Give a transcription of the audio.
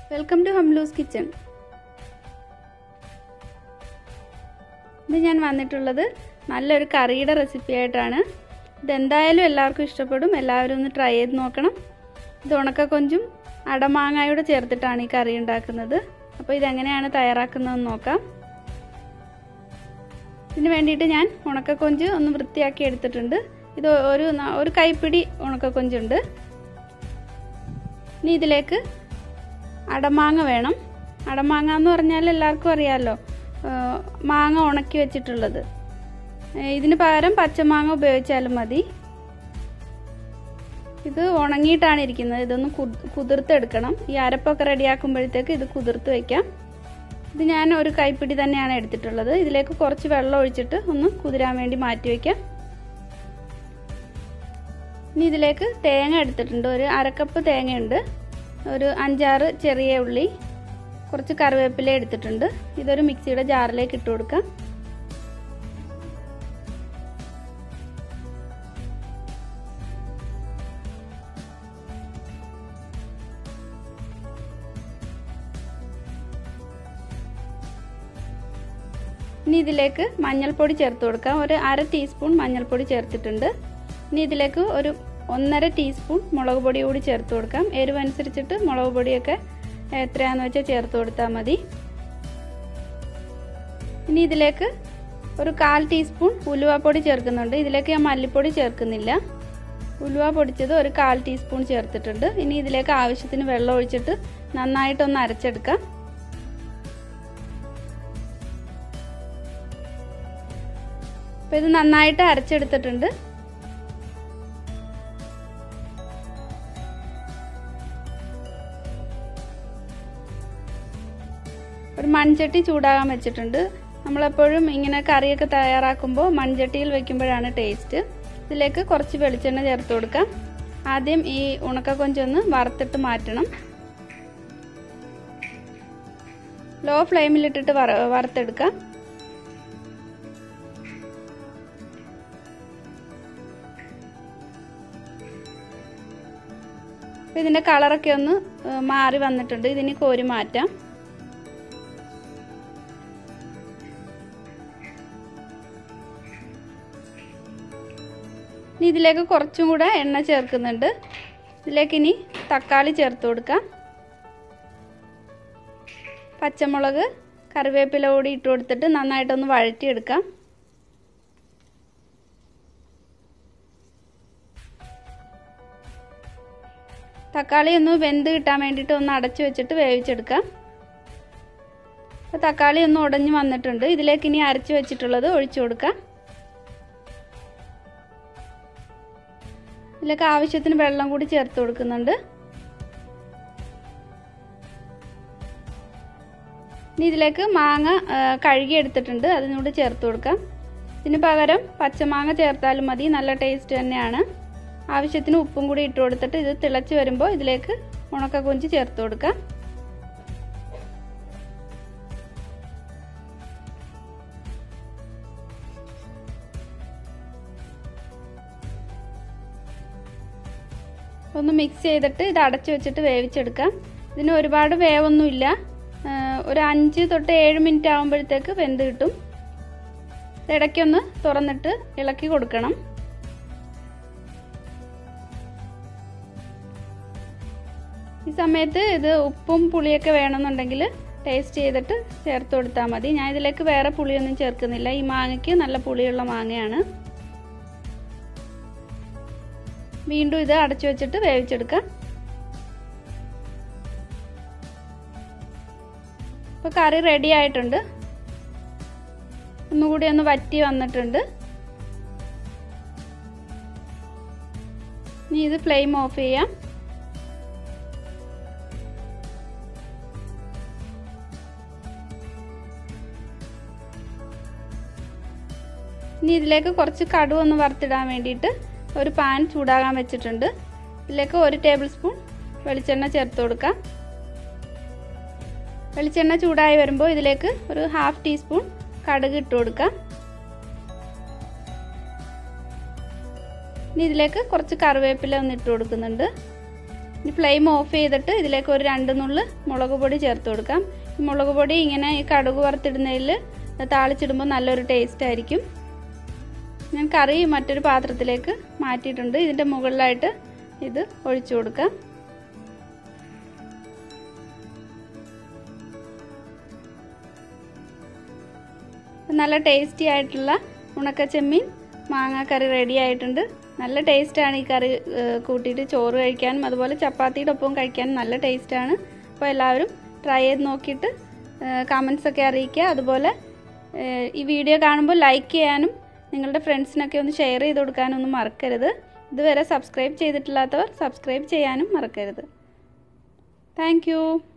welcome to ഹംലൂസ് kitchen ഇന്ന് ഞാൻ വന്നിട്ടുള്ളത് നല്ലൊരു കറിയുടെ റെസിപ്പി ആയിട്ടാണ് ഇതെന്തായാലും എല്ലാവർക്കും ഇഷ്ടപ്പെടും എല്ലാവരും ഒന്ന് ട്രൈ ചെയ്ത് നോക്കണം ഇത് ഉണക്കക്കൊഞ്ചും അടമാങ്ങായോടെ ചേർത്തിട്ടാണ് ഈ കറി ഉണ്ടാക്കുന്നത് അപ്പോൾ ഇതെങ്ങനെയാണ് തയ്യാറാക്കുന്നതെന്ന് നോക്കാം ഇതിന് വേണ്ടിയിട്ട് ഞാൻ ഉണക്കക്കൊഞ്ച് ഒന്ന് വൃത്തിയാക്കി എടുത്തിട്ടുണ്ട് ഇത് ഒരു ഒരു കൈപ്പിടി ഉണക്കക്കൊഞ്ചുണ്ട് ഇനി ഇതിലേക്ക് അടമാങ്ങ വേണം അടമാങ്ങ എന്ന് പറഞ്ഞാൽ എല്ലാവർക്കും അറിയാമല്ലോ മാങ്ങ ഉണക്കി വെച്ചിട്ടുള്ളത് ഇതിന് പകരം പച്ചമാങ്ങ ഉപയോഗിച്ചാലും മതി ഇത് ഉണങ്ങിയിട്ടാണ് ഇരിക്കുന്നത് ഇതൊന്ന് കുതിർത്തെടുക്കണം ഈ അരപ്പൊക്കെ റെഡിയാക്കുമ്പോഴത്തേക്ക് ഇത് കുതിർത്ത് വയ്ക്കാം ഇത് ഞാൻ ഒരു കൈപ്പിടി തന്നെയാണ് എടുത്തിട്ടുള്ളത് ഇതിലേക്ക് കുറച്ച് വെള്ളം ഒഴിച്ചിട്ട് ഒന്ന് കുതിരാൻ വേണ്ടി മാറ്റി വയ്ക്കാം ഇനി ഇതിലേക്ക് തേങ്ങ എടുത്തിട്ടുണ്ട് ഒരു അരക്കപ്പ് തേങ്ങയുണ്ട് ഒരു അഞ്ചാറ് ചെറിയ ഉള്ളി കുറച്ച് കറിവേപ്പില എടുത്തിട്ടുണ്ട് ഇതൊരു മിക്സിയുടെ ജാറിലേക്ക് ഇട്ട് കൊടുക്കാം ഇനി ഇതിലേക്ക് മഞ്ഞൾപ്പൊടി ചേർത്ത് കൊടുക്കാം ഒരു അര ടീസ്പൂൺ മഞ്ഞൾപ്പൊടി ചേർത്തിട്ടുണ്ട് ഇനി ഇതിലേക്ക് ഒരു ഒന്നര ടീസ്പൂൺ മുളക് പൊടി കൂടി ചേർത്ത് കൊടുക്കാം എരിവ് അനുസരിച്ചിട്ട് മുളക് പൊടിയൊക്കെ എത്രയാന്ന് വെച്ചാൽ ചേർത്ത് കൊടുത്താൽ മതി ഇനി ഇതിലേക്ക് ഒരു കാൽ ടീസ്പൂൺ ഉലുവാപ്പൊടി ചേർക്കുന്നുണ്ട് ഇതിലേക്ക് ഞാൻ മല്ലിപ്പൊടി ചേർക്കുന്നില്ല ഉലുവ പൊടിച്ചത് ഒരു കാൽ ടീസ്പൂൺ ചേർത്തിട്ടുണ്ട് ഇനി ഇതിലേക്ക് ആവശ്യത്തിന് വെള്ളം ഒഴിച്ചിട്ട് നന്നായിട്ടൊന്ന് അരച്ചെടുക്കാം അപ്പോൾ ഇത് നന്നായിട്ട് അരച്ചെടുത്തിട്ടുണ്ട് ഒരു മൺചട്ടി ചൂടാകാൻ വെച്ചിട്ടുണ്ട് നമ്മളെപ്പോഴും ഇങ്ങനെ കറിയൊക്കെ തയ്യാറാക്കുമ്പോൾ മൺചട്ടിയിൽ വെക്കുമ്പോഴാണ് ടേസ്റ്റ് ഇതിലേക്ക് കുറച്ച് വെളിച്ചെണ്ണ ചേർത്ത് കൊടുക്കാം ആദ്യം ഈ ഉണക്ക കൊഞ്ചൊന്ന് വറുത്തിട്ട് മാറ്റണം ലോ ഫ്ലെയിമിലിട്ടിട്ട് വറ വറുത്തെടുക്കാം ഇതിൻ്റെ കളറൊക്കെ ഒന്ന് മാറി വന്നിട്ടുണ്ട് ഇതിന് കോരി മാറ്റാം ഇനി ഇതിലേക്ക് കുറച്ചും കൂടെ എണ്ണ ചേർക്കുന്നുണ്ട് ഇതിലേക്ക് ഇനി തക്കാളി ചേർത്ത് കൊടുക്കാം പച്ചമുളക് കറിവേപ്പില കൂടി ഇട്ട് കൊടുത്തിട്ട് നന്നായിട്ടൊന്ന് വഴറ്റിയെടുക്കാം തക്കാളി ഒന്ന് വെന്ത് കിട്ടാൻ വേണ്ടിയിട്ട് ഒന്ന് അടച്ചു വെച്ചിട്ട് വേവിച്ചെടുക്കാം അപ്പോൾ തക്കാളി ഒന്ന് ഉടഞ്ഞു വന്നിട്ടുണ്ട് ഇതിലേക്ക് ഇനി അരച്ച് വെച്ചിട്ടുള്ളത് ഒഴിച്ചു കൊടുക്കാം ഇതിലേക്ക് ആവശ്യത്തിന് വെള്ളം കൂടി ചേർത്ത് കൊടുക്കുന്നുണ്ട് ഇനി ഇതിലേക്ക് മാങ്ങ കഴുകി എടുത്തിട്ടുണ്ട് അതിനൂടെ ചേർത്ത് കൊടുക്കാം ഇതിന് പകരം പച്ചമാങ്ങ ചേർത്താലും മതി നല്ല ടേസ്റ്റ് തന്നെയാണ് ആവശ്യത്തിന് ഉപ്പും കൂടി ഇട്ട് കൊടുത്തിട്ട് ഇത് തിളച്ച് വരുമ്പോൾ ഇതിലേക്ക് ഉണക്ക കൊഞ്ച് ചേർത്ത് കൊടുക്കാം ഒന്ന് മിക്സ് ചെയ്തിട്ട് ഇത് അടച്ചു വെച്ചിട്ട് വേവിച്ചെടുക്കാം ഇതിന് ഒരുപാട് വേവൊന്നുമില്ല ഒരു അഞ്ച് തൊട്ട് ഏഴ് മിനിറ്റ് ആകുമ്പോഴത്തേക്ക് വെന്ത് കിട്ടും ഇടയ്ക്കൊന്ന് തുറന്നിട്ട് ഇളക്കി കൊടുക്കണം ഈ സമയത്ത് ഇത് ഉപ്പും പുളിയൊക്കെ വേണമെന്നുണ്ടെങ്കിൽ ടേസ്റ്റ് ചെയ്തിട്ട് ചേർത്ത് കൊടുത്താൽ മതി ഞാൻ ഇതിലേക്ക് വേറെ പുളിയൊന്നും ചേർക്കുന്നില്ല ഈ മാങ്ങയ്ക്ക് നല്ല പുളിയുള്ള മാങ്ങയാണ് വീണ്ടും ഇത് അടച്ചു വെച്ചിട്ട് വേവിച്ചെടുക്കാം ഇപ്പോൾ കറി റെഡി ആയിട്ടുണ്ട് ഒന്നുകൂടി ഒന്ന് വറ്റി വന്നിട്ടുണ്ട് ഇനി ഇത് ഫ്ലെയിം ഓഫ് ചെയ്യാം ഇനി ഇതിലേക്ക് കുറച്ച് കടുവ് ഒന്ന് വറുത്തിടാൻ വേണ്ടിയിട്ട് ഒരു പാൻ ചൂടാകാൻ വെച്ചിട്ടുണ്ട് ഇതിലേക്ക് ഒരു ടേബിൾ സ്പൂൺ വെളിച്ചെണ്ണ ചേർത്ത് കൊടുക്കാം വെളിച്ചെണ്ണ ചൂടായി വരുമ്പോൾ ഇതിലേക്ക് ഒരു ഹാഫ് ടീസ്പൂൺ കടുക് ഇട്ട് കൊടുക്കാം ഇനി ഇതിലേക്ക് കുറച്ച് കറിവേപ്പില ഒന്ന് ഇട്ട് കൊടുക്കുന്നുണ്ട് ഇനി ഫ്ലെയിം ഓഫ് ചെയ്തിട്ട് ഇതിലേക്ക് ഒരു രണ്ട് നുള്ള് മുളക് പൊടി ചേർത്ത് കൊടുക്കാം ഈ മുളക് പൊടി ഇങ്ങനെ ഈ കടുക് വറുത്തിടുന്നതിൽ താളിച്ചിടുമ്പോൾ നല്ലൊരു ടേസ്റ്റ് ആയിരിക്കും ഞാൻ കറി മറ്റൊരു പാത്രത്തിലേക്ക് മാറ്റിയിട്ടുണ്ട് ഇതിൻ്റെ മുകളിലായിട്ട് ഇത് ഒഴിച്ചു കൊടുക്കാം നല്ല ടേസ്റ്റി ആയിട്ടുള്ള ഉണക്കച്ചെമ്മീൻ മാങ്ങാക്കറി റെഡി ആയിട്ടുണ്ട് നല്ല ടേസ്റ്റാണ് ഈ കറി കൂട്ടിയിട്ട് ചോറ് കഴിക്കാനും അതുപോലെ ചപ്പാത്തിയുടെ ഒപ്പം കഴിക്കാനും നല്ല ടേസ്റ്റാണ് അപ്പോൾ എല്ലാവരും ട്രൈ ചെയ്ത് നോക്കിയിട്ട് കമൻസ് ഒക്കെ അറിയിക്കുക അതുപോലെ ഈ വീഡിയോ കാണുമ്പോൾ ലൈക്ക് ചെയ്യാനും നിങ്ങളുടെ ഫ്രണ്ട്സിനൊക്കെ ഒന്ന് ഷെയർ ചെയ്ത് കൊടുക്കാനൊന്നും മറക്കരുത് ഇതുവരെ സബ്സ്ക്രൈബ് ചെയ്തിട്ടില്ലാത്തവർ സബ്സ്ക്രൈബ് ചെയ്യാനും മറക്കരുത് താങ്ക്